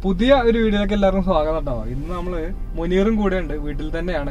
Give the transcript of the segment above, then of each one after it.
പുതിയ ഒരു വീഡിയോയിലേക്ക് എല്ലാവർക്കും സ്വാഗതം കേട്ടോ ഇന്ന് നമ്മള് മുനീറും കൂടെ ഉണ്ട് വീട്ടിൽ തന്നെയാണ്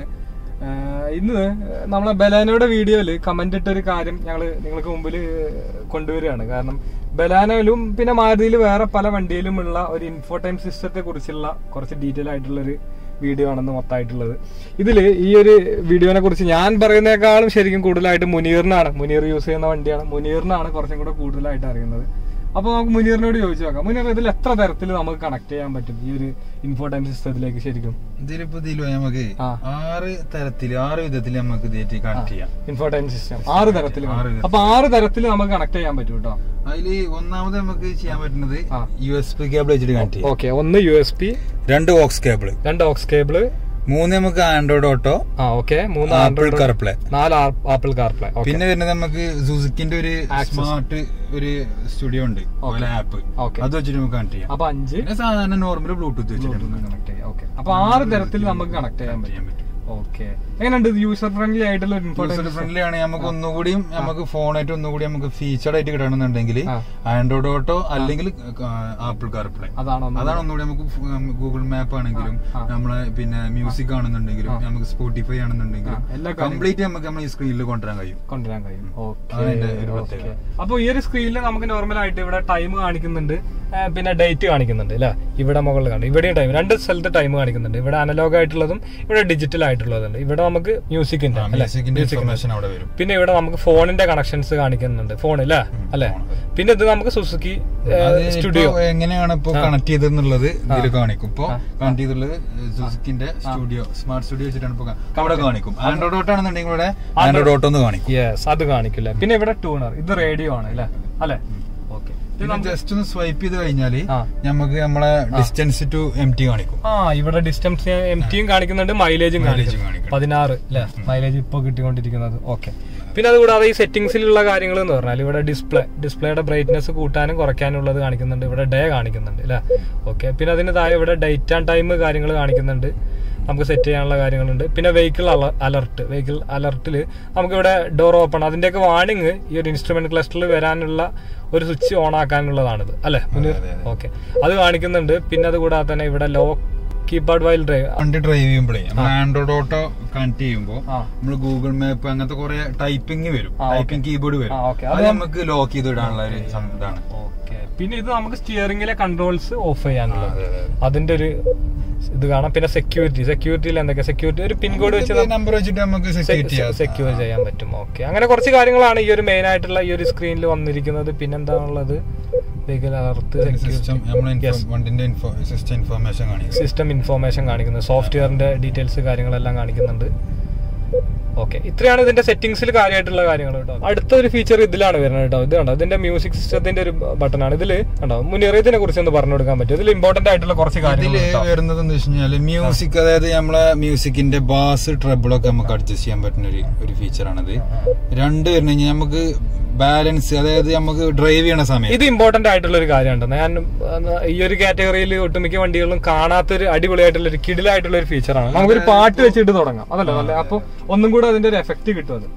ആഹ് ഇന്ന് നമ്മളെ ബലാനയുടെ വീഡിയോയില് കമന്റ് ഇട്ട ഒരു കാര്യം ഞങ്ങള് നിങ്ങൾക്ക് മുമ്പിൽ കൊണ്ടുവരികയാണ് കാരണം ബലാനയിലും പിന്നെ മാരുതിയിൽ വേറെ പല വണ്ടിയിലുമുള്ള ഒരു ഇൻഫോടൈം സിസ്റ്റത്തെ കുറിച്ചുള്ള കുറച്ച് ഡീറ്റെയിൽ ആയിട്ടുള്ള ഒരു വീഡിയോ ആണെന്ന് മൊത്തമായിട്ടുള്ളത് ഇതില് ഈ ഒരു വീഡിയോനെ കുറിച്ച് ഞാൻ പറയുന്നേക്കാളും ശരിക്കും കൂടുതലായിട്ട് മുനീറിനാണ് മുനീർ യൂസ് ചെയ്യുന്ന വണ്ടിയാണ് മുനീറിനാണ് കുറച്ചും കൂടെ കൂടുതലായിട്ട് അറിയുന്നത് അപ്പൊ നമുക്ക് മുനീറിനോട് ചോദിച്ചു നോക്കാം മുനീർ ഇതിൽ എത്ര തരത്തിൽ നമുക്ക് കണക്ട് ചെയ്യാൻ പറ്റും ഈ ഒരു ഇൻഫോടൈം സിസ്റ്റത്തിലേക്ക് ശരിക്കും ഇതിലിപ്പോ ഇതിലോ നമുക്ക് ആ. ആറ് തരത്തില് ആറ് വിധത്തില് നമുക്ക് ഇതേറ്റ് കണക്ട് ചെയ്യാം ഇൻഫോടൈം സിസ്റ്റം ആറ് തരത്തിൽ ആറ് തരത്തിൽ. അപ്പൊ ആറ് തരത്തിൽ നമുക്ക് കണക്ട് ചെയ്യാൻ പറ്റും കേട്ടോ അതില് ഒന്നാമത് നമുക്ക് ചെയ്യാൻ പറ്റുന്നത് ആ. യു എസ് പി കേബിൾ വെച്ചിട്ട് കണക്ട് ചെയ്യാം ഓക്കെ ഒന്ന് യു എസ് പി രണ്ട് ഓക്സ് കേബിൾ രണ്ട് ഓക്സ് കേബിള് മൂന്ന് നമുക്ക് ആൻഡ്രോയിഡ് ഓട്ടോ ആ ഓക്കെ മൂന്ന് ആപ്പിൾ ആൻഡ്രോയിഡ് കാർപ്ലേ നാല് ആപ്പിൾ കാർപ്ലേ പിന്നെ വരുന്നത് നമുക്ക് സുസുക്കിന്റെ ഒരു Access. സ്മാർട്ട് ഒരു സ്റ്റുഡിയോ ഉണ്ട് Okay. App Okay. അത് വെച്ചിട്ട് നമുക്ക് കണക്ട് ചെയ്യാം അപ്പൊ അഞ്ച് പിന്നെ സാധാരണ നോർമൽ ബ്ലൂടൂത്ത് വെച്ചിട്ട് നമുക്ക് കണക്ട് ചെയ്യാം ഓക്കെ അപ്പൊ ആറ് തരത്തിൽ നമുക്ക് കണക്ട് ചെയ്യാൻ connect ചെയ്യാൻ പറ്റും പറ്റും ഓക്കെ എങ്ങനെയുണ്ട് യൂസർ ഫ്രണ്ട്ലി ആയിട്ടുള്ള ഒരു യൂസർ ഇൻഫോടൈം ഫ്രണ്ട്ലി ആണ് നമുക്ക് ഒന്നുകൂടിയും നമുക്ക് ഫോണായിട്ട് ഒന്നുകൂടി നമുക്ക് ഫീച്ചർഡ് ആയിട്ട് കിട്ടണമെന്നുണ്ടെങ്കിൽ ആ. ആൻഡ്രോയിഡ് ഓട്ടോ അല്ലെങ്കിൽ ആപ്പിൾ കാർപ്ലേ അതാണോ ഒന്ന് അതാണ് ഒന്നുകൂടി നമുക്ക് ഗൂഗിൾ മാപ്പ് ആണെങ്കിലും ആ, ആ. നമ്മളെ പിന്നെ മ്യൂസിക് ആണെന്നുണ്ടെങ്കിലും ആ. നമുക്ക് സ്പോട്ടിഫൈ ആണെന്നുണ്ടെങ്കിലും ആ, എല്ലാ കാര്യങ്ങളും. കംപ്ലീറ്റ് നമുക്ക് നമ്മൾ ഈ സ്ക്രീനിൽ കൊണ്ടുവരാൻ കഴിയും കൊണ്ടുവരാൻ കഴിയും അതാണ് ഇതിന്റെ ഒരു പ്രത്യേകത. അപ്പൊ ഈ ഒരു സ്ക്രീനിൽ നമുക്ക് നോർമൽ ആയിട്ട് ഇവിടെ ടൈം കാണിക്കുന്നുണ്ട് ആ, പിന്നെ ഡേറ്റ് കാണിക്കുന്നുണ്ട് അല്ലെ ഇവിടെ മുകളിൽ കാണും ഇവിടെയും ടൈം രണ്ട് സ്ഥലത്ത് ടൈം കാണിക്കുന്നുണ്ട് ഇവിടെ അനലോഗ് ആയിട്ടുള്ളതും ഇവിടെ ഡിജിറ്റൽ ആയിട്ടുള്ളതുണ്ട് ഇവിടെ നമുക്ക് മ്യൂസിക് ഉണ്ട് അല്ലെ മ്യൂസിക്കിന്റെ ഇൻഫർമേഷൻ അവിടെ വരും പിന്നെ ഇവിടെ നമുക്ക് ഫോണിന്റെ കണക്ഷൻസ് കാണിക്കുന്നുണ്ട് ഫോൺ അല്ലേ അല്ലെ പിന്നെ ഇത് നമുക്ക് സുസുക്കി അത് സ്റ്റുഡിയോ ഇപ്പൊ എങ്ങനെയാണ് ഇപ്പൊ കണക്ട് ചെയ്തെന്നുള്ളത് ഇതിൽ കാണിക്കും ഇപ്പൊ ആ. കണക്ട് ചെയ്തുള്ളത് സുസുക്കിന്റെ സ്റ്റുഡിയോ സ്മാർട്ട് സ്റ്റുഡിയോ വെച്ചിട്ടാണ് ഇപ്പൊ കാ- അവിടെ കാണിക്കും ആൻഡ്രോയിഡ് ഓട്ടോ ആണെന്നുണ്ടെങ്കിൽ ഇവിടെ ആൻഡ്രോയിഡ് ഓട്ടോ എന്ന് കാണിക്കും യെസ് അത് കാണിക്കില്ല പിന്നെ ഇവിടെ ട്യൂണർ ഇത് റേഡിയോ ആണ് അല്ലെ അല്ലെ ഓക്കെ പിന്നെ ജസ്റ്റ് ഒന്ന് സ്വൈപ്പ് ചെയ്ത് കഴിഞ്ഞാല് ആ. നമുക്ക് നമ്മളെ ഡിസ്റ്റൻസ് ടു എം ടി കാണിക്കും ആ ഇവിടെ ഡിസ്റ്റൻസ് എം ടിയും കാണിക്കുന്നുണ്ട് മൈലേജും Mileage കാണിക്കുന്നുണ്ട് കാണിക്കും. പതിനാറ് അല്ലെ മൈലേജ് ഇപ്പൊ കിട്ടിക്കൊണ്ടിരിക്കുന്നത് ഓക്കെ പിന്നെ അതുകൂടാതെ ഈ സെറ്റിംഗ്സിലുള്ള കാര്യങ്ങൾ എന്ന് പറഞ്ഞാൽ ഇവിടെ ഡിസ്പ്ലേ ഡിസ്പ്ലേയുടെ ബ്രൈറ്റ്നസ് കൂട്ടാനും കുറയ്ക്കാനും ഉള്ളത് കാണിക്കുന്നുണ്ട് ഇവിടെ ഡേ കാണിക്കുന്നുണ്ട് അല്ലേ ഓക്കെ പിന്നെ അതിന് താഴെ ഇവിടെ ഡേറ്റ് ആൻഡ് ടൈം കാര്യങ്ങൾ കാണിക്കുന്നുണ്ട് നമുക്ക് സെറ്റ് ചെയ്യാനുള്ള കാര്യങ്ങളുണ്ട് പിന്നെ വെഹിക്കിൾ അലർട്ട് വെഹിക്കിൾ അലർട്ടിൽ നമുക്കിവിടെ ഡോർ ഓപ്പൺ അതിന്റെയൊക്കെ വാണിംഗ് ഈ ഒരു ഇൻസ്ട്രുമെന്റ് ക്ലസ്റ്ററിൽ വരാനുള്ള ഒരു സ്വിച്ച് ഓൺ ആക്കാനുള്ളതാണിത് അല്ലെ മുനീർ അതെ, അതെ. ഓക്കെ അത് കാണിക്കുന്നുണ്ട് പിന്നെ അത് കൂടാതെ തന്നെ ഇവിടെ ലോ കീപാഡ് വൈൽ ഡ്രൈവ് വണ്ടി ഡ്രൈവ് ചെയ്യുമ്പോഴേ നമ്മൾ ആൻഡ്രോയിഡ് ഓട്ടോ കണക്ട് ചെയ്യുമ്പോൾ ആ. നമ്മൾ ഗൂഗിൾ മാപ്പ് അങ്ങനത്തെ കുറെ ടൈപ്പിംഗ് വരും ആ, ടൈപ്പിംഗ് കീബോർഡ് വരും ആ, okay. അത് അത് നമുക്ക് ലോക്ക് ചെയ്ത് ഇടാനുള്ള ഒരു സം- ഇതാണ് ഓക്കെ പിന്നെ ഇത് നമുക്ക് സ്റ്റിയറിംഗിലെ കൺട്രോൾസ് ഓഫ് ചെയ്യാനുള്ളത് അതെ, അതെ, അതിന്റെ ഒരു ഇത് കാണാം പിന്നെ സെക്യൂരിറ്റി സെക്യൂരിറ്റിയിൽ എന്തൊക്കെ സെക്യൂരിറ്റി ഒരു പിൻകോഡ് വെച്ച് നമ്പർ വെച്ചിട്ട് നമുക്ക് സെക്യൂരിറ്റി ചെയ്യാം സെക്യൂർ ചെയ്യാൻ പറ്റും ഓക്കെ അങ്ങനെ കുറച്ച് കാര്യങ്ങളാണ് ഈ ഒരു മെയിൻ ആയിട്ടുള്ള ഈ ഒരു സ്ക്രീനിൽ വന്നിരിക്കുന്നത് പിന്നെന്താണുള്ളത് വെഹിക്കൽ അലർട്ട് സിസ്റ്റം നമ്മളെ Yes. വണ്ടിന്റെ സിസ്റ്റം ഇൻഫർമേഷൻ കാണിക്കും സിസ്റ്റം ഇൻഫോർമേഷൻ കാണിക്കുന്നത് സോഫ്റ്റ്വെയറിന്റെ ഡീറ്റെയിൽസ് കാര്യങ്ങളെല്ലാം കാണിക്കുന്നുണ്ട് ഓക്കെ ഇത്രയാണ് ഇതിന്റെ സെറ്റിംഗ്സിൽ കാര്യമായിട്ടുള്ള കാര്യങ്ങൾ കേട്ടോ അടുത്ത ഒരു ഫീച്ചർ ഇതിലാണ് വരുന്നത് കേട്ടോ ഇത് കണ്ടോ ഇതിന്റെ മ്യൂസിക് സിസ്റ്റത്തിന്റെ ഒരു ബട്ടൺ ആണ് ഇതിൽ കണ്ടോ മുന്നേറിയ ഇതിനെ കുറിച്ച് ഒന്ന് പറഞ്ഞു കൊടുക്കാൻ പറ്റും ഇതിൽ ഇമ്പോർട്ടന്റ് ആയിട്ടുള്ള കുറച്ച് കാര്യങ്ങൾ ഇതില് കേട്ടോ. വരുന്നത് എന്ന് വെച്ച് കഴിഞ്ഞാല് മ്യൂസിക് അതായത് നമ്മളെ മ്യൂസിക്കിന്റെ ബാസ് ട്രബിളൊക്കെ നമുക്ക് അഡ്ജസ്റ്റ് ചെയ്യാൻ പറ്റുന്ന ഒരു ഒരു ഫീച്ചറാണിത് രണ്ട് വരുന്ന കഴിഞ്ഞാൽ നമുക്ക് ബാലൻസ് അതായത് നമുക്ക് ഡ്രൈവ് ചെയ്യണ സമയം ഇത് ഇമ്പോർട്ടന്റ് ആയിട്ടുള്ള ഒരു കാര്യമാണ് ഞാൻ ആ, ഈ ഒരു കാറ്റഗറിയിൽ ഒട്ടുമിക്ക വണ്ടികളും കാണാത്തൊരു അടിപൊളിയായിട്ടുള്ള ഒരു കിടിലായിട്ടുള്ള ഒരു ഫീച്ചറാണ് നമുക്കൊരു പാട്ട് വെച്ചിട്ട് തുടങ്ങാം അതല്ല നല്ല അപ്പൊ ഒന്നും കൂടെ അതിന്റെ ഒരു എഫക്ട് കിട്ടും അത്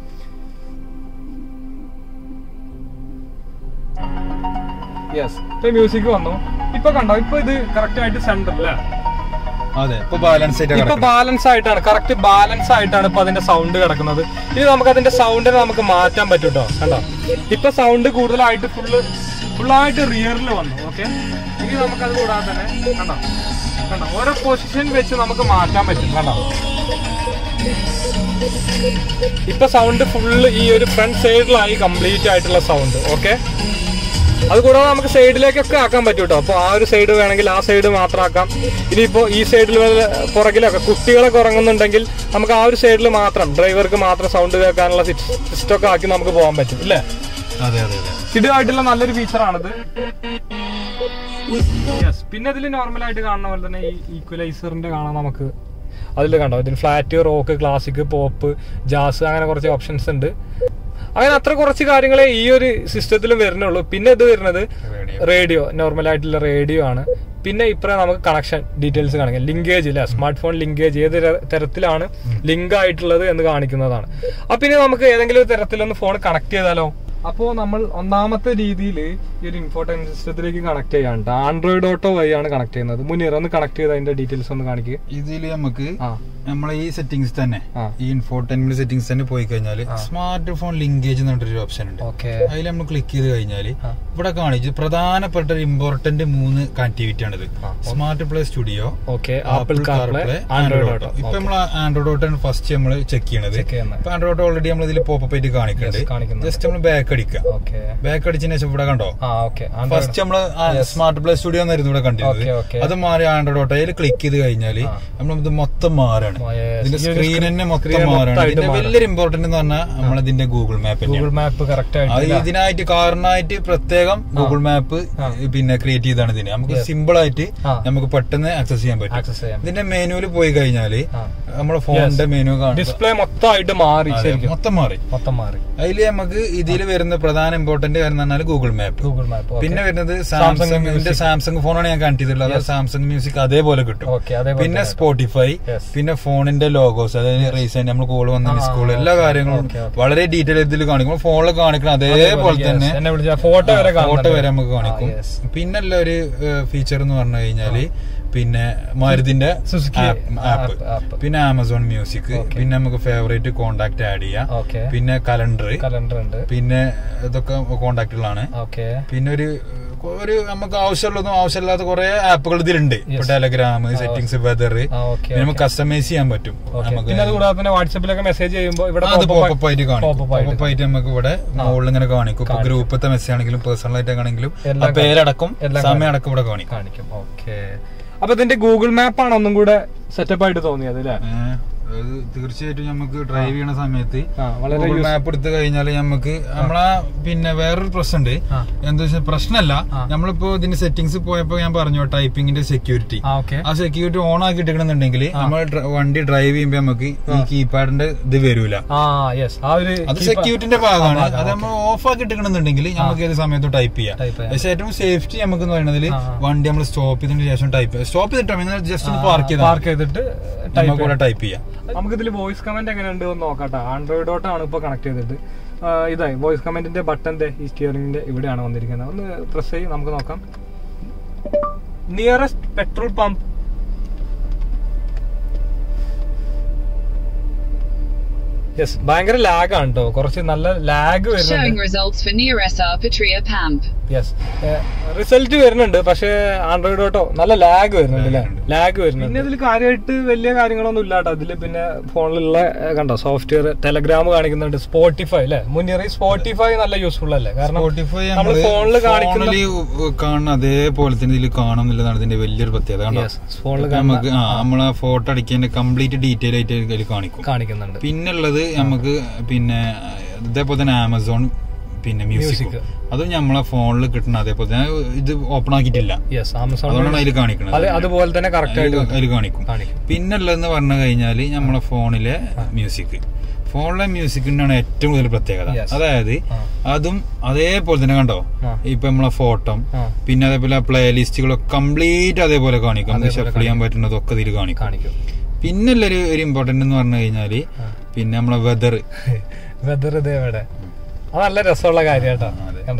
യെസ് ഇപ്പൊ മ്യൂസിക് വന്നു ഇപ്പൊ കണ്ടോ ഇപ്പൊ ഇത് കറക്റ്റ് ആയിട്ട് സെന്റർ അല്ലേ അതെ ഇപ്പൊ ബാലൻസ് ആയിട്ട് ഇപ്പൊ കിടക്കണം. ബാലൻസ് ആയിട്ടാണ് കറക്റ്റ് ബാലൻസ് ആയിട്ടാണ് ഇപ്പൊ അതിന്റെ സൗണ്ട് കിടക്കുന്നത് ഇനി നമുക്ക് അതിന്റെ സൗണ്ടിനെ നമുക്ക് മാറ്റാൻ പറ്റും കേട്ടോ കണ്ടോ ഇപ്പൊ സൗണ്ട് കൂടുതലായിട്ട് ഫുള്ള് ഫുള്ളായിട്ട് റിയറിൽ വന്നു ഓക്കെ ഇനി നമുക്കത് കൂടാതെ തന്നെ കണ്ടോ കണ്ടോ ഓരോ പൊസിഷൻ വെച്ച് നമുക്ക് മാറ്റാൻ പറ്റും കണ്ടോ ഇപ്പൊ സൗണ്ട് ഫുള്ള് ഈ ഒരു ഫ്രണ്ട് സൈഡിലായി കംപ്ലീറ്റ് ആയിട്ടുള്ള സൗണ്ട് ഓക്കെ അത് കൂടാതെ നമുക്ക് സൈഡിലേക്കൊക്കെ ആക്കാൻ പറ്റും കേട്ടോ അപ്പോൾ ആ ഒരു സൈഡ് വേണമെങ്കിൽ ആ സൈഡ് മാത്രം ആക്കാം ഇനിയിപ്പോൾ ഈ സൈഡിൽ പുറകിലൊക്കെ കുട്ടികളൊക്കെ ഉറങ്ങുന്നുണ്ടെങ്കിൽ നമുക്ക് ആ ഒരു സൈഡിൽ മാത്രം ഡ്രൈവർക്ക് മാത്രം സൗണ്ട് കേൾക്കാനുള്ള സിസ്റ്റം ഒക്കെ ആക്കി നമുക്ക് പോകാൻ പറ്റും ഇല്ലേ അതെ അതെ അതെ ഇതായിട്ടുള്ള നല്ലൊരു ഫീച്ചറാണിത് യെസ് പിന്നെ ഇതിൽ നോർമലായിട്ട് കാണുന്ന പോലെ തന്നെ ഈ ഈക്വലൈസറിന്റെ കാണാൻ നമുക്ക് അതിൽ കണ്ടോ ഇതിൽ flat rock classic pop jazz അങ്ങനെ കുറച്ച് ഓപ്ഷൻസ് ഉണ്ട് അങ്ങനെ അത്ര കുറച്ച് കാര്യങ്ങളെ ഈ ഒരു സിസ്റ്റത്തിലും വരുന്നുള്ളൂ പിന്നെ ഇത് വരുന്നത് Radio. റേഡിയോ നോർമൽ ആയിട്ടുള്ള റേഡിയോ ആണ് പിന്നെ ഇപ്പറേ നമുക്ക് കണക്ഷൻ ഡീറ്റെയിൽസ് കാണിക്കാം ലിങ്കേജ് ഇല്ല സ്മാർട്ട് ഫോൺ ലിങ്കേജ് ഏത് ര- തരത്തിലാണ് ലിങ്ക് ആയിട്ടുള്ളത് എന്ന് കാണിക്കുന്നതാണ് അപ്പൊ ഇനി നമുക്ക് ഏതെങ്കിലും ഒരു തരത്തിലൊന്ന് ഫോൺ കണക്ട് ചെയ്താലോ അപ്പോ നമ്മൾ ഒന്നാമത്തെ രീതിയിൽ ഈ ഒരു ഇൻഫോർട്ടൈൻമെന്റ് സിസ്റ്റത്തിലേക്ക് കണക്ട് ചെയ്യാണ്ട് ആൻഡ്രോയിഡ് ഓട്ടോ വഴിയാണ് കണക്ട് ചെയ്യുന്നത് മുനീർ ഒന്ന് കണക്ട് ചെയ്ത് അതിന്റെ ഡീറ്റെയിൽസ് ഒന്ന് കാണിക്കുക ഇതില് നമുക്ക് ആ നമ്മളെ ഈ സെറ്റിംഗ്സ് തന്നെ ആ. ഈ ഇൻഫോർട്ടൈൻമെന്റ് സെറ്റിംഗ്സ് തന്നെ പോയി കഴിഞ്ഞാൽ സ്മാർട്ട് ഫോൺ ലിങ്കേജ് എന്ന് പറഞ്ഞൊരു ഓപ്ഷൻ ഉണ്ട് ഓക്കെ അതിൽ നമ്മൾ ക്ലിക്ക് ചെയ്ത് കഴിഞ്ഞാൽ ആ. ഇവിടെ കാണിച്ചു പ്രധാനപ്പെട്ട ഒരു ഇമ്പോർട്ടന്റ് മൂന്ന് കണക്ടിവിറ്റി ആണിത് ആ. Smart play studio okay Apple CarPlay Android Auto ഇപ്പൊ നമ്മൾ ആൻഡ്രോയിഡ് ഓട്ടോ ആണ് ഫസ്റ്റ് നമ്മൾ ചെക്ക് ചെയ്യണത് ചെക്ക് ചെയ്യുന്നത് ഇപ്പൊ ആൻഡ്രോയിഡ് ഓൾറെഡി നമ്മൾ ഇതിൽ പോപ്പ് ആയിട്ട് കാണിക്കുന്നുണ്ട് Yes, കാണിക്കുന്നുണ്ട്. ജസ്റ്റ് നമ്മൾ ബാക്ക് അടിക്കുക ഓക്കെ ബാക്ക് അടിച്ചതിന് ശേഷം ഇവിടെ കണ്ടോ ആ ഓക്കെ ഫസ്റ്റ് നമ്മള് സ്മാർട്ട് പ്ലേ സ്റ്റുഡിയോ എന്നായിരുന്നു ഇവിടെ കണ്ടിരുന്നത് Okay, okay. അത് മാറി ആൻഡ്രോയിഡ് ഓട്ടോയിൽ ക്ലിക്ക് ചെയ്ത് കഴിഞ്ഞാൽ ആ. നമ്മൾ ഇത് മൊത്തം മാറാണ് Oh, yes. ഇതിന്റെ ഈ ഒരു സ്ക്രീൻ screen- തന്നെ മൊത്തം screen മാറാണ് മൊത്തമായിട്ട് ഇതിന്റെ മാറും. വലിയൊരു ഇമ്പോർട്ടന്റ് എന്ന് പറഞ്ഞാൽ നമ്മളിതിന്റെ ഗൂഗിൾ മാപ്പ് ഗൂഗിൾ തന്നെയാണ് മാപ്പ് കറക്റ്റ് അത് ആയിട്ട് ഇതിനായിട്ട് കാറിനായിട്ട് പ്രത്യേകം ഗൂഗിൾ മാപ്പ് ആ. പിന്നെ ക്രിയേറ്റ് ചെയ്താണ് ഇതിന് നമുക്ക് സിമ്പിൾ ആയിട്ട് ആ. നമുക്ക് പെട്ടെന്ന് ആക്സസ് ചെയ്യാൻ പറ്റും ആക്സസ് ചെയ്യാം ഇതിന്റെ മെനുവിൽ പോയി കഴിഞ്ഞാല് ആ. നമ്മളെ ഫോണിന്റെ മെനു കാണും ഡിസ്പ്ലേ മൊത്തമായിട്ട് മാറി അതെ, ശരിക്കും മൊത്തം മാറി മൊത്തം മാറി അതിൽ നമുക്ക് ഇതിൽ വരുന്ന പ്രധാന ഇമ്പോർട്ടന്റ് കാര്യം എന്ന് പറഞ്ഞാൽ ഗൂഗിൾ മാപ്പ് ഗൂഗിൾ മാപ്പ് പിന്നെ വരുന്നത് സാംസങ് സാംസങ് എന്റെ സാംസങ് ഫോണാണ് ഞാൻ കണക്ട് ചെയ്തിട്ടുള്ളത് അത് സാംസങ് മ്യൂസിക് അതേപോലെ കിട്ടും ഓക്കെ അതേപോലെ പിന്നെ തന്നെ. Spotify Yes. പിന്നെ ഫോണിന്റെ ലോഗോസ് അതായത് റീസെന്റ് നമ്മൾ കോൾ വന്ന ആ, സ്കൂൾ എല്ലാ okay, കാര്യങ്ങളും okay, okay. വളരെ ഡീറ്റെയിൽ ഇതിൽ കാണിക്കും ഫോണിൽ കാണിക്കണം അതേപോലെ തന്നെ എന്നെ വിളിച്ച ഫോട്ടോ വരെ ഫോട്ടോ വരെ നമുക്ക് കാണിക്കും yes. പിന്നല്ല ഒരു ഫീച്ചർ എന്ന് പറഞ്ഞു കഴിഞ്ഞാല് പിന്നെ മരുതിന്റെ സുസുക്കി ആപ്പ് app, app. പിന്നെ ആമസോൺ മ്യൂസിക് Okay. പിന്നെ നമുക്ക് ഫേവറേറ്റ് കോണ്ടാക്ട് ആഡ് ചെയ്യാം ഓക്കെ പിന്നെ കലണ്ടർ കലണ്ടർ ഉണ്ട് പിന്നെ ഇതൊക്കെ കോണ്ടാക്ടുകളാണ് ഓക്കെ പിന്നെ ഒരു ഒരു നമുക്ക് ആവശ്യമുള്ളതും ആവശ്യമില്ലാത്ത കുറെ ആപ്പുകൾ ഇതിലുണ്ട് ഇപ്പൊ ടെലഗ്രാം സെറ്റിംഗ്സ് വെതർ ആ ഓക്കെ പിന്നെ നമുക്ക് കസ്റ്റമൈസ് ചെയ്യാൻ പറ്റും ഓക്കെ നമുക്ക് പിന്നെ അത് കൂടാതെ തന്നെ വാട്സപ്പിലൊക്കെ മെസ്സേജ് ചെയ്യുമ്പോൾ ഇവിടെ അത് pop-up പോപ്പപ്പ് ആയിട്ട് കാണിക്കും pop-up ആയിട്ട് പോപ്പപ്പ് ആയിട്ട് നമുക്ക് ഇവിടെ മുകളിൽ ഇങ്ങനെ കാണിക്കും ഇപ്പൊ ഗ്രൂപ്പത്തെ മെസ്സേജ് ആണെങ്കിലും പേഴ്സണൽ ആയിട്ട് ആണെങ്കിലും എല്ലാം ആ പേരടക്കം എല്ലാം സമയം അടക്കം ഇവിടെ കാണിക്കും കാണിക്കും ഓക്കെ അപ്പൊ ഇതിന്റെ ഗൂഗിൾ മാപ്പ് ആണ് ഒന്നും കൂടെ സെറ്റപ്പ് ആയിട്ട് തോന്നിയത് അല്ലേ ഏഹ്, അത് തീർച്ചയായിട്ടും നമുക്ക് ഡ്രൈവ് ചെയ്യണ സമയത്ത് ആ വളരെ ഗൂഗിൾ മാപ്പ് എടുത്ത് കഴിഞ്ഞാൽ നമുക്ക് നമ്മളാ പിന്നെ വേറൊരു പ്രശ്നമുണ്ട് ആ. എന്താ വെച്ചാൽ പ്രശ്നമല്ല ആ. നമ്മളിപ്പോ ഇതിന്റെ സെറ്റിംഗ്സ് പോയപ്പോ ഞാൻ പറഞ്ഞു ടൈപ്പിംഗിന്റെ സെക്യൂരിറ്റി ആ ഓക്കെ ആ സെക്യൂരിറ്റി ഓൺ ആക്കി ഇട്ടിക്കണമെന്നുണ്ടെങ്കിൽ നമ്മൾ ഡ്ര- വണ്ടി ഡ്രൈവ് ചെയ്യുമ്പോ നമുക്ക് ഈ കീപാഡിന്റെ ഇത് വരൂല ആ യെസ് ആ ഒരു അത് സെക്യൂരിറ്റിന്റെ ഭാഗമാണ് അത് നമ്മൾ ഓഫ് ആക്കി ഇട്ടിക്കണമെന്നുണ്ടെങ്കിൽ നമുക്ക് ഏത് സമയത്തും ടൈപ്പ് ചെയ്യാം Type ചെയ്യാം. പക്ഷെ ഏറ്റവും സേഫ്റ്റി നമുക്ക് എന്ന് പറയുന്നത് ആ. വണ്ടി നമ്മൾ സ്റ്റോപ്പ് ചെയ്തതിന് ശേഷം ടൈപ്പ് സ്റ്റോപ്പ് ചെയ്തിട്ടോ ജസ്റ്റ് ഒന്ന് പാർക്ക് ചെയ്താൽ പാർക്ക് ചെയ്തിട്ട് നമുക്ക് ഇവിടെ ടൈപ്പ് ചെയ്യാം നമുക്ക് ഇതിൽ വോയിസ് കമന്റ് എങ്ങനെ ഉണ്ട് എന്ന് നോക്കട്ടെ ആൻഡ്രോയിഡ് ആണ് ഇപ്പൊ കണക്ട് ചെയ്തിട്ട് ആ, ഇതായി വോയിസ് കമന്റിന്റെ ബട്ടന്റെ ഈ സ്റ്റിയറിംഗിന്റെ ഇവിടെയാണ് വന്നിരിക്കുന്നത് ഒന്ന് പ്രസ് ചെയ്ത് നമുക്ക് നോക്കാം നിയറസ്റ്റ് പെട്രോൾ പമ്പ് യെസ് ഭയങ്കര ലാഗ് ആണ് കേട്ടോ കുറച്ച് നല്ല ലാഗ് Showing വരുന്നുണ്ട് results for near SR Patria Pamp. Yes result വരുന്നുണ്ട് പക്ഷെ ആൻഡ്രോയിഡ് ഓട്ടോ നല്ല ലാഗ് വരുന്നുണ്ട് അല്ലേ ലാഗ് വരുന്നുണ്ട് പിന്നെ ഇതിൽ കാര്യമായിട്ട് വലിയ കാര്യങ്ങളൊന്നും ഇല്ല കേട്ടോ ഇതിൽ പിന്നെ ഫോണിലുള്ള ഏഹ്, കണ്ടോ സോഫ്റ്റ്വെയർ ടെലഗ്രാം കാണിക്കുന്നുണ്ട് സ്പോട്ടിഫൈ അല്ലേ മുന്നേറി സ്പോട്ടിഫൈ നല്ല യൂസ്ഫുൾ അല്ലേ കാരണം സ്പോട്ടിഫൈ നമ്മൾ ഫോണിൽ കാണിക്കുന്ന ഫോണില് കാണുന്ന അതേപോലെ തന്നെ ഇതിൽ കാണാം എന്നുള്ളതാണ് ഇതിന്റെ വലിയൊരു പ്രത്യേകത കണ്ടോ യെസ് ഫോണിൽ ഇപ്പൊ നമുക്ക് ആ നമ്മളെ ഫോട്ടോ അടിക്കേണ്ട കംപ്ലീറ്റ് ഡീറ്റെയിൽ ആയിട്ട് ഇതിൽ കാണിക്കും കാണിക്കുന്നുണ്ട് പിന്നുള്ളത് നമുക്ക് പിന്നെ ഇതേപോലെ തന്നെ ആമസോൺ പിന്നെ മ്യൂസിക് Music. അതും നമ്മളെ ഫോണിൽ കിട്ടുന്ന അതേപോലെ തന്നെ ഇത് ഓപ്പൺ ആക്കിയിട്ടില്ല യെസ് ആമസോൺ അതുകൊണ്ടാണ് അതിൽ കാണിക്കുന്നത് അത് അതുപോലെ തന്നെ കറക്റ്റ് ആയിട്ട് അതിൽ കാണിക്കും കാണിക്കും പിന്നുള്ളതെന്ന് പറഞ്ഞു കഴിഞ്ഞാൽ നമ്മളെ ഫോണിലെ മ്യൂസിക് ഫോണിലെ മ്യൂസിക്കിനാണ് ഏറ്റവും കൂടുതൽ പ്രത്യേകത Yes. അതായത് ആ. അതും അതേപോലെ തന്നെ കണ്ടോ ആ. ഇപ്പൊ നമ്മളെ ഫോട്ടോ ആ പിന്നെ അതേപോലെ പ്ലേ ലിസ്റ്റുകളൊക്കെ കംപ്ലീറ്റ് അതേപോലെ കാണിക്കും നമുക്ക് അതേപോലെ ഷഫിൾ ചെയ്യാൻ പറ്റുന്നതൊക്കെ ഇതിൽ കാണിക്കും കാണിക്കും പിന്നുള്ളൊരു ഒരു ഇമ്പോർട്ടന്റ് എന്ന് പറഞ്ഞു കഴിഞ്ഞാല് ആ. പിന്നെ നമ്മളെ വെതർ വെതർ ഇത് എവിടെ അത് നല്ല രസമുള്ള കാര്യം കേട്ടോ അതെ. കണ്ട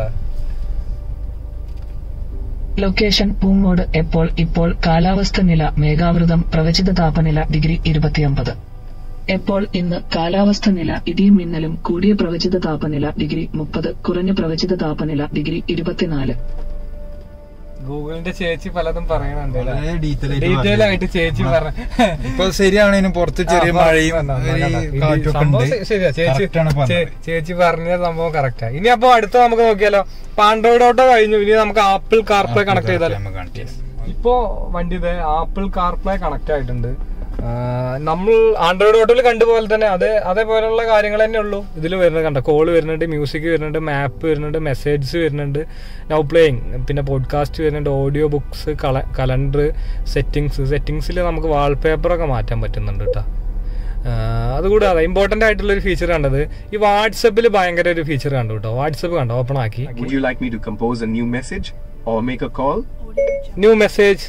ലൊക്കേഷൻ പൂങ്ങോട് എപ്പോൾ ഇപ്പോൾ കാലാവസ്ഥ നില മേഘാവൃതം പ്രവചിത താപനില ഡിഗ്രി ഇരുപത്തിയൊമ്പത് എപ്പോൾ ഇന്ന് കാലാവസ്ഥ നില ഇടിയും മിന്നലും കൂടിയ പ്രവചിത താപനില ഡിഗ്രി മുപ്പത് കുറഞ്ഞ പ്രവചിത താപനില ഡിഗ്രി ഇരുപത്തിനാല് ഗൂഗിളിന്റെ ചേച്ചി പലതും പറയണുണ്ട് അല്ലേ? വളരെ detail ആയിട്ട് ഡീറ്റെയിൽ പറഞ്ഞു. ആയിട്ട് ചേച്ചി പറഞ്ഞു ഇപ്പൊ ശരിയാണേനും പുറത്ത് ചെറിയ ആ, മഴയും കണ്ടോ, ഒരു കണ്ടോ. ഇത് കാറ്റും ഒക്കെ സംഭവം ഉണ്ട് ശ- ശരിയാ ചേച്ചി Correct ആണ് പറഞ്ഞത്. ചേ- ചേച്ചി പറഞ്ഞ സംഭവം കറക്റ്റാ ഇനി അപ്പൊ അടുത്ത നമുക്ക് നോക്കിയാലോ ഇപ്പൊ ആൻഡ്രോയിഡ് ഓട്ടോ കഴിഞ്ഞു ഇനി നമുക്ക് ആപ്പിൾ കാർപ്ലേ കണക്ട് ചെയ്താലോ നമുക്ക് കാണിച്ചു തരാം. ഇപ്പോ വണ്ടി ഇത് ആപ്പിൾ കാർപ്ലേ കണക്ട് ആയിട്ടുണ്ട് ആ, നമ്മൾ ആൻഡ്രോയിഡ് ഓട്ടോയിൽ കണ്ടുപോലെ തന്നെ അതേ അതേപോലെയുള്ള കാര്യങ്ങൾ തന്നെ ഉള്ളൂ ഇതിൽ വരുന്നത് കണ്ട കോൾ വരുന്നുണ്ട് മ്യൂസിക് വരുന്നുണ്ട് മാപ്പ് വരുന്നുണ്ട് മെസ്സേജസ് വരുന്നുണ്ട് നൗ പ്ലേയിങ് പിന്നെ പോഡ്കാസ്റ്റ് വരുന്നുണ്ട് ഓഡിയോ ബുക്സ് കലണ്ടർ സെറ്റിങ്സ് സെറ്റിങ്സിൽ നമുക്ക് വാൾപേപ്പറൊക്കെ മാറ്റാൻ പറ്റുന്നുണ്ട് കേട്ടോ അതുകൂടാതെ ഇമ്പോർട്ടൻ്റ് ആയിട്ടുള്ള ഒരു ഫീച്ചർ കണ്ടത് ഈ വാട്സപ്പിൽ ഭയങ്കര ഒരു ഫീച്ചർ കണ്ടു കേട്ടോ വാട്സപ്പ് കണ്ടോ ഓപ്പൺ ആക്കി Would you like me to compose a new message or make a call? New message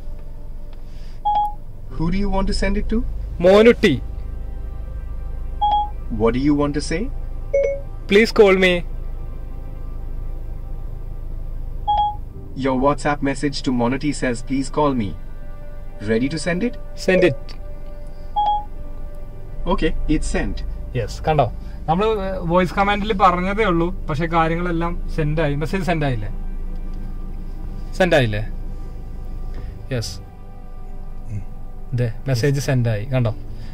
Who do you want to send it to? Monutty What do you want to say? Please call me Your WhatsApp message to Monity says, please call me. Ready to send it? Send it Okay, it's sent. Yes കണ്ടോ നമ്മൾ voice കമാൻഡിൽ പറഞ്ഞതേ ഉള്ളൂ പക്ഷെ കാര്യങ്ങളെല്ലാം send ആയി message send ആയില്ലേ send ആയില്ലേ yes ഇതേ മെസ്സേജ് സെൻഡ് ആയി കണ്ടോ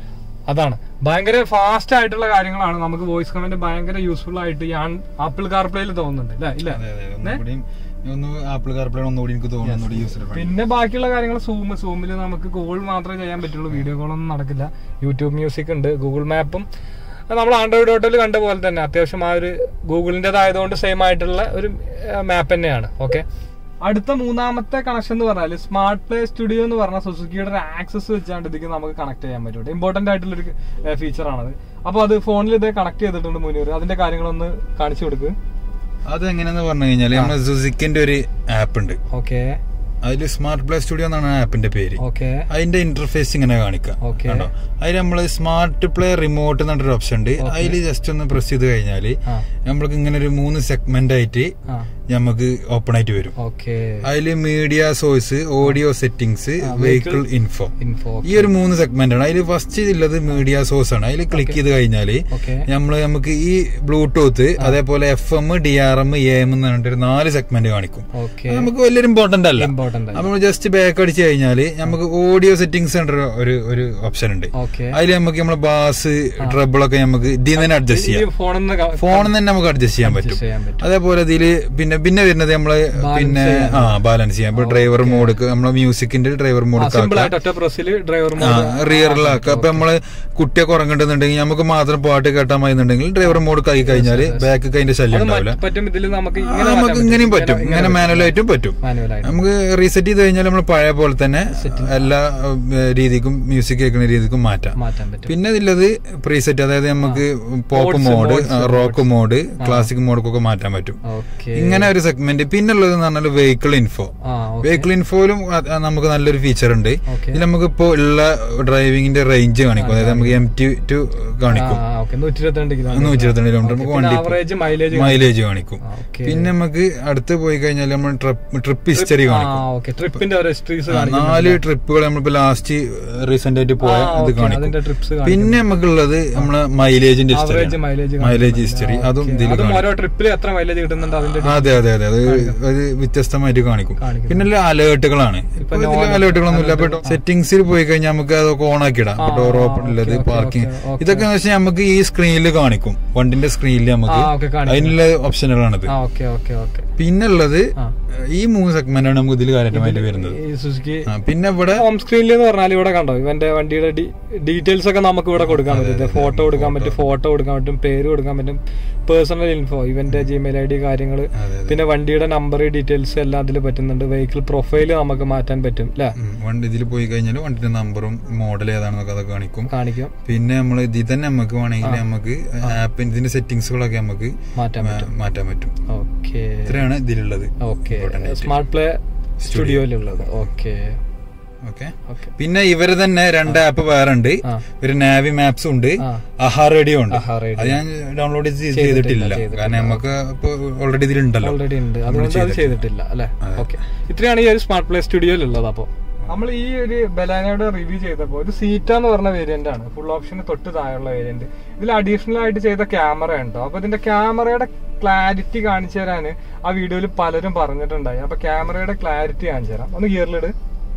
അതാണ് ഭയങ്കര ഫാസ്റ്റ് ആയിട്ടുള്ള കാര്യങ്ങളാണ് നമുക്ക് വോയിസ് കമന്റ് ഭയങ്കര യൂസ്ഫുൾ ആയിട്ട് ഈ ആപ്പിൾ കാർപ്ലേയിൽ തോന്നുന്നുണ്ട് ഇല്ലേ ഇല്ല അതെ അതെ ഒന്നുകൂടിയും ഒന്ന് ആപ്പിൾ കാർപ്ലേ ഒന്നുകൂടി എനിക്ക് തോന്നുന്നു ഒന്നുകൂടി യൂസർ പിന്നെ ബാക്കിയുള്ള കാര്യങ്ങൾ സൂം സൂമിൽ നമുക്ക് കോൾ മാത്രമേ ചെയ്യാൻ പറ്റുള്ളൂ വീഡിയോ കോളൊന്നും നടക്കില്ല യൂട്യൂബ് മ്യൂസിക് ഉണ്ട് ഗൂഗിൾ മാപ്പും നമ്മൾ ആൻഡ്രോയിഡ് ഓട്ടോയിൽ കണ്ട പോലെ തന്നെ അത്യാവശ്യം ആ ഒരു ഗൂഗിളിൻ്റെതായതുകൊണ്ട് സെയിം ആയിട്ടുള്ള ഒരു മാപ്പ് തന്നെയാണ് ഓക്കെ അടുത്ത മൂന്നാമത്തെ കണക്ഷൻ എന്ന് പറഞ്ഞാൽ സ്മാർട്ട് പ്ലേ സ്റ്റുഡിയോ എന്ന് പറഞ്ഞ സുസുക്കിയുടെ ഒരു ആക്സസ് വെച്ചാണ്ട് ഇതിക്ക് നമുക്ക് കണക്ട് ചെയ്യാൻ പറ്റും ഇമ്പോർട്ടന്റ് ആയിട്ടുള്ള ഒരു ഫീച്ചറാണത് അപ്പോൾ അത് ഫോണിൽ ഇത് കണക്ട് ചെയ്തിട്ടുണ്ട് മുന്നൂറ് അതിന്റെ കാര്യങ്ങളൊന്ന് കാണിച്ചു കൊടുക്ക് അത് എങ്ങനെയാന്ന് പറഞ്ഞു കഴിഞ്ഞാല് നമ്മളെ സുസിക്കിന്റെ ഒരു ആപ്പ് ഉണ്ട് ഓക്കെ അതിൽ സ്മാർട്ട് പ്ലേ സ്റ്റുഡിയോ എന്നാണ് ആപ്പിന്റെ പേര് ഓക്കെ അതിന്റെ ഇന്റർഫേസ് ഇങ്ങനെ കാണിക്കാം Okay. കണ്ടോ അതിൽ നമ്മള് സ്മാർട്ട് പ്ലേ റിമോട്ട് എന്നൊരു ഓപ്ഷൻ ഉണ്ട് അതിൽ ജസ്റ്റ് ഒന്ന് പ്രസ് ചെയ്ത് കഴിഞ്ഞാല് ആ. നമ്മൾക്ക് ഇങ്ങനെ ഒരു മൂന്ന് സെഗ്മെന്റ് ആയിട്ട് ആ നമുക്ക് ഓപ്പൺ ആയിട്ട് വരും ഓക്കെ അതില് media source audio settings vehicle info info ഈ ഒരു മൂന്ന് സെഗ്മെന്റ് ആണ് അതിൽ ഫസ്റ്റ് ഉള്ളത് മീഡിയ സോഴ്സ് ആണ് അതിൽ ക്ലിക്ക് ചെയ്ത് കഴിഞ്ഞാല് ഓക്കെ നമ്മള് നമുക്ക് ഈ ബ്ലൂടൂത്ത് അതേപോലെ F M D R M A M എന്ന് പറഞ്ഞിട്ട് ഒരു നാല് സെഗ്മെന്റ് കാണിക്കും ഓക്കെ അത് നമുക്ക് വലിയൊരു ഇമ്പോർട്ടന്റ് അല്ല ഇമ്പോർട്ടന്റ് നമ്മൾ ജസ്റ്റ് ബാക്ക് അടിച്ച് കഴിഞ്ഞാല് നമുക്ക് ഓഡിയോ സെറ്റിംഗ്സ് ഒരു ഒരു ഓപ്ഷൻ ഉണ്ട് ഓക്കെ അതിൽ നമുക്ക് നമ്മളെ ബാസ് ട്രബിൾ ഒക്കെ നമുക്ക് ഇതിൽ നിന്ന് തന്നെ അഡ്ജസ്റ്റ് ഈ ചെയ്യാം ഫോണിൽ നിന്ന് ക- ഫോണിൽ തന്നെ നമുക്ക് അഡ്ജസ്റ്റ് ചെയ്യാൻ പറ്റും adjust ചെയ്യാൻ പറ്റും അതേപോലെ ഇതില് പിന്നെ പിന്നെ വരുന്നത് നമ്മള് പിന്നെ ആ ബാലൻസ് ചെയ്യാം ഇപ്പൊ ഡ്രൈവർ മോഡ് നമ്മളെ മ്യൂസിക്കിന്റെ ഡ്രൈവർ മോഡ് സിമ്പിൾ ആയിട്ട് ഒറ്റ പ്രസ്സിൽ ഡ്രൈവർ റിയറിലാക്കുക അപ്പൊ നമ്മള് കുട്ടിയൊക്കെ ഉറങ്ങണ്ടെന്നുണ്ടെങ്കിൽ നമുക്ക് മാത്രം പാട്ട് കേട്ടാൽ മതിന്നുണ്ടെങ്കിൽ ഡ്രൈവർ മോഡ് കൈ കഴിഞ്ഞാല് ബാക്ക് അതിന്റെ ശല്യം ഉണ്ടാവില്ല പറ്റും ഇതിൽ നമുക്ക് ആ, നമുക്ക് ഇങ്ങനെയും പറ്റും ഇങ്ങനെ മാനുവലായിട്ടും പറ്റും മാനുവലായിട്ട് നമുക്ക് റീസെറ്റ് ചെയ്ത് കഴിഞ്ഞാൽ നമ്മൾ പഴയ പോലെ തന്നെ എല്ലാ ഏഹ്, രീതിക്കും മ്യൂസിക് കേൾക്കുന്ന രീതിക്കും മാറ്റാം മാറ്റാൻ പറ്റും പിന്നെ ഇതിലത് പ്രീസെറ്റ് അതായത് നമുക്ക് pop Modes, mode modes, rock mode classic മോഡൊക്കെ മാറ്റാൻ പറ്റും ഓക്കെ ഇങ്ങനെ ഒരു സെഗ്മെന്റ് പിന്നെ ഉള്ളത് എന്ന് പറഞ്ഞാൽ വെഹിക്കിൾ ഇൻഫോ ആ ഓക്കെ വെഹിക്കിൾ ഇൻഫോയിലും നമുക്ക് നല്ലൊരു ഫീച്ചർ ഉണ്ട് Okay. ഇതിൽ നമുക്ക് ഇപ്പോൾ ഉള്ള ഡ്രൈവിംഗിന്റെ റേഞ്ച് കാണിക്കും അതായത് നമുക്ക് എം ടി ടു കാണിക്കും ഓക്കെ നൂറ്റി ഇരുപത്തിരണ്ട് കിലോ നൂറ്റി ഇരുപത്തിരണ്ട് കിലോമീറ്റർ നമുക്ക് വണ്ടി ആവറേജ് മൈലേജ് മൈലേജ് കാണിക്കും ഓക്കെ പിന്നെ നമുക്ക് അടുത്ത് പോയി കഴിഞ്ഞാൽ നമ്മൾ ട്രിപ്പ് ഹിസ്റ്ററി ആ കാണിക്കും ഓക്കെ ട്രിപ്പിന്റെ ഒരു ഹിസ്റ്ററീസ് ആ, നാല് ട്രിപ്പുകൾ നമ്മളിപ്പോ ലാസ്റ്റ് റീസെന്റ് ആയിട്ട് പോയ ആ, ഇത് okay. കാണിക്കും അതിന്റെ trips കാണിക്കും. പിന്നെ നമുക്കുള്ളത് നമ്മളെ മൈലേജിന്റെ ആവറേജ് മൈലേജ് മൈലേജ് ഹിസ്റ്ററി അതും ഇതിൽ അതും ഓരോ ട്രിപ്പിൽ എത്ര മൈലേജ് കിട്ടുന്നുണ്ട് അതിന്റെ അതെ അതെ അതെ അത് അത് വ്യത്യസ്തമായിട്ട് കാണിക്കും കാണിക്കും. പിന്നെ അലേർട്ടുകളാണ് ഇപ്പൊ ഇതിൽ അലേർട്ടുകളൊന്നും ഇല്ല ഇപ്പൊ സെറ്റിംഗ്സിൽ പോയി കഴിഞ്ഞാൽ നമുക്ക് അതൊക്കെ ഓൺ ആക്കി ഇടാം ആ, ഡോർ ഓപ്പൺ ഉള്ളത് okay, പാർക്കിംഗ് okay, okay. ഇതൊക്കെ എന്ന് വെച്ചാൽ നമുക്ക് ഈ സ്ക്രീനിൽ കാണിക്കും വണ്ടിന്റെ സ്ക്രീനിൽ നമുക്ക് ആ, okay, കാണിക്കും. അതിനുള്ള ഓപ്ഷനുകളാണിത് ആ ഓക്കെ ഓക്കെ ഓക്കെ പിന്നെ ഉള്ളത് ആ. ഈ മൂന്ന് സെഗ്മെന്റ് ആണ് നമുക്ക് ഇതിൽ കാര്യമായിട്ട് വരുന്നത് ഈ സുസുക്കി ആ, പിന്നെ ഇവിടെ ഹോം സ്ക്രീനിൽ എന്ന് പറഞ്ഞാൽ ഇവിടെ കണ്ടോ ഇവന്റെ വണ്ടിയുടെ ഡീറ്റെയിൽസ് ഒക്കെ നമുക്ക് ഇവിടെ കൊടുക്കാൻ പറ്റും ഫോട്ടോ കൊടുക്കാൻ പറ്റും ഫോട്ടോ കൊടുക്കാൻ പറ്റും പേര് കൊടുക്കാൻ പറ്റും പേഴ്സണൽ ഇൻഫോ ഇവന്റെ ജിമെയിൽ ഐ ഡി കാര്യങ്ങൾ അതെ, അതെ. പിന്നെ വണ്ടിയുടെ നമ്പർ ഡീറ്റെയിൽസ് എല്ലാം അതിൽ പറ്റുന്നുണ്ട് വെഹിക്കിൾ പ്രൊഫൈൽ നമുക്ക് മാറ്റാൻ പറ്റും അല്ലേ ഉം, വണ്ടി ഇതിൽ പോയി കഴിഞ്ഞാൽ വണ്ടിന്റെ നമ്പറും മോഡൽ ഏതാണെന്നൊക്കെ അതൊക്കെ കാണിക്കും കാണിക്കും പിന്നെ നമ്മൾ ഇതിൽ തന്നെ നമുക്ക് വേണമെങ്കിൽ നമുക്ക് ആപ്പിന് ഇതിന്റെ സെറ്റിംഗ്സുകളൊക്കെ നമുക്ക് മാറ്റാൻ മാ- പറ്റും മാറ്റാൻ പറ്റും ഓക്കെ ഇത്രയാണ് ഇതിലുള്ളത് ഓക്കെ Important ആയിട്ട്. സ്മാർട്ട് പ്ലേ സ്റ്റുഡിയോയിലുള്ളത് ഓക്കെ ഓക്കെ ഓക്കെ പിന്നെ ഇവര് തന്നെ രണ്ട് ആപ്പ് വേറെ ഉണ്ട് ആ. ഒരു നാവി മാപ്സ് ഉണ്ട് ആ. അഹാ റേഡിയോ ഉണ്ട് ആഹാ radio. അത് ഞാൻ ഡൗൺലോഡ് ചെയ്തിട്ടില്ല, ചെയ്തിട്ടില്ല ചെയ്തിട്ടില്ല. കാരണം നമുക്ക് ഇപ്പൊ ഓൾറെഡി ഇതിലുണ്ടല്ലോ ഓൾറെഡി ഉണ്ട് നമ്മള് അതുകൊണ്ട് അത് ചെയ്തിട്ടില്ല അല്ലെ അതെ. ഓക്കെ ഇത്രയാണ് ഈ ഒരു സ്മാർട്ട് പ്ലേ സ്റ്റുഡിയോയിലുള്ളത് അപ്പോൾ നമ്മൾ ഈ ഒരു ബലാനയുടെ റിവ്യൂ ചെയ്തപ്പോൾ ഒരു സീറ്റ എന്ന് പറഞ്ഞ വേരിയന്റ് ആണ് ഫുൾ ഓപ്ഷന് തൊട്ട് താഴെയുള്ള വേരിയന്റ് ഇതിൽ അഡീഷണൽ ആയിട്ട് ചെയ്ത ക്യാമറ ഉണ്ടോ അപ്പൊ ഇതിന്റെ ക്യാമറയുടെ ക്ലാരിറ്റി കാണിച്ചു തരാൻ ആ വീഡിയോയിൽ പലരും പറഞ്ഞിട്ടുണ്ടായി അപ്പൊ ക്യാമറയുടെ ക്ലാരിറ്റി കാണിച്ചു തരാം ഒന്ന് ഗിയറിലിട്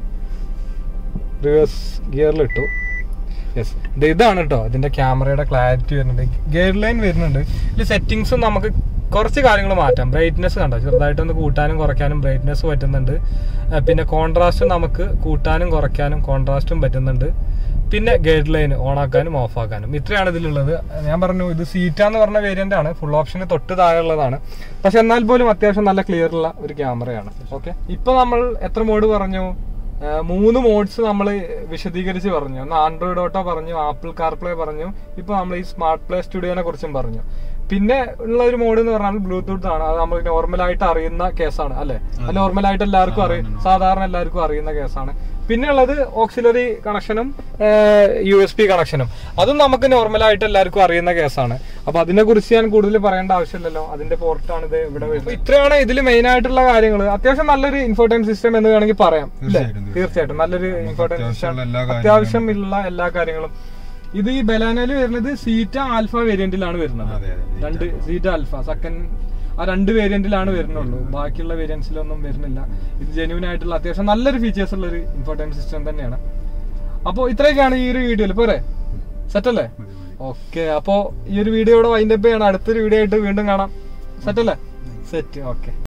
റിവേഴ്സ് ഗിയറിലിട്ടു യെസ് ഇതാണ് കേട്ടോ ഇതിന്റെ ക്യാമറയുടെ ക്ലാരിറ്റി വരുന്നുണ്ട് ഗിയർ ലൈൻ വരുന്നുണ്ട് ഇതിൽ സെറ്റിങ്സും നമുക്ക് കുറച്ച് കാര്യങ്ങൾ മാറ്റാം ബ്രൈറ്റ്നെസ് കണ്ടോ ചെറുതായിട്ടൊന്ന് കൂട്ടാനും കുറയ്ക്കാനും ബ്രൈറ്റ്നെസ് പറ്റുന്നുണ്ട് ആ, പിന്നെ കോൺട്രാസ്റ്റ് നമുക്ക് കൂട്ടാനും കുറയ്ക്കാനും കോൺട്രാസ്റ്റും പറ്റുന്നുണ്ട് പിന്നെ ഗൈഡ് ലൈൻ ഓണാക്കാനും ഓഫ് ആക്കാനും ഇത്രയാണ് ഇതിലുള്ളത് ഞാൻ പറഞ്ഞു ഇത് സീറ്റ എന്ന് പറഞ്ഞ വേരിയന്റ് ആണ് ഫുൾ ഓപ്ഷന് തൊട്ട് താഴെയുള്ളതാണ് പക്ഷെ എന്നാൽ പോലും അത്യാവശ്യം നല്ല ക്ലിയർ ഉള്ള ഒരു ക്യാമറയാണ് ഓക്കെ ഇപ്പൊ നമ്മൾ എത്ര മോഡ് പറഞ്ഞു ആ, മൂന്ന് മോഡ്സ് നമ്മൾ വിശദീകരിച്ച് പറഞ്ഞു ഒന്ന് ആൻഡ്രോയിഡ് ഓട്ടോ പറഞ്ഞു ആപ്പിൾ കാർപ്ലേ പറഞ്ഞു ഇപ്പൊ നമ്മൾ ഈ സ്മാർട്ട് പ്ലേ സ്റ്റുഡിയോനെ കുറിച്ചും പറഞ്ഞു പിന്നെ ഉള്ള ഒരു മോഡ് എന്ന് പറഞ്ഞാൽ ബ്ലൂടൂത്ത് ആണ് അത് നമ്മൾ നോർമലായിട്ട് അറിയുന്ന കേസാണ് അല്ലെ നോർമലായിട്ട് എല്ലാവർക്കും അറിയും സാധാരണ എല്ലാവർക്കും അറിയുന്ന കേസാണ് പിന്നെ ഉള്ളത് ഓക്സിലറി കണക്ഷനും യു എസ് പി കണക്ഷനും അതും നമുക്ക് നോർമലായിട്ട് എല്ലാവർക്കും അറിയുന്ന കേസാണ് അപ്പൊ അതിനെ കുറിച്ച് ഞാൻ കൂടുതൽ പറയേണ്ട ആവശ്യമില്ലല്ലോ അതിന്റെ പോർട്ടാണ് ഇത് ഇവിടെ വരുന്നത് അപ്പൊ ഇത്രയാണ് ഇതിൽ മെയിൻ ആയിട്ടുള്ള കാര്യങ്ങൾ അത്യാവശ്യം നല്ലൊരു ഇൻഫോർട്ടൈൻ സിസ്റ്റം എന്ന് വേണമെങ്കിൽ പറയാം അല്ലേ തീർച്ചയായിട്ടും, തീർച്ചയായിട്ടും നല്ലൊരു ഇൻഫോർട്ടൈൻ സിസ്റ്റം അത്യാവശ്യമുള്ള എല്ലാ കാര്യങ്ങളും അത്യാവശ്യമുള്ള എല്ലാ കാര്യങ്ങളും ഇത് ഈ ബലാനയില് വരുന്നത് സീറ്റ ആൽഫ വേരിയന്റിലാണ് വരുന്നത് അതെ, അതെ, Zeta രണ്ട് സീറ്റ ആൽഫ സെക്കൻഡ് ആ രണ്ട് വേരിയന്റിലാണ് വരുന്നുള്ളൂ ബാക്കിയുള്ള വേരിയന്റ്സിലൊന്നും വരുന്നില്ല ഇത് ജെന്യൂൻ ആയിട്ടുള്ള അത്യാവശ്യം നല്ലൊരു ഫീച്ചേഴ്സ് ഉള്ള ഒരു ഇൻഫോർട്ടൈൻമെന്റ് സിസ്റ്റം തന്നെയാണ് അപ്പോൾ ഇത്രയൊക്കെയാണ് ഈ ഒരു വീഡിയോയിൽ പോരെ സെറ്റ് അല്ലേ ഓക്കെ അപ്പോൾ ഈ ഒരു വീഡിയോ ഇവിടെ വൈൻഡപ്പ് ചെയ്യണം അടുത്തൊരു വീഡിയോ ആയിട്ട് വീണ്ടും കാണാം സെറ്റ് അല്ലേ സെറ്റ് ഓക്കെ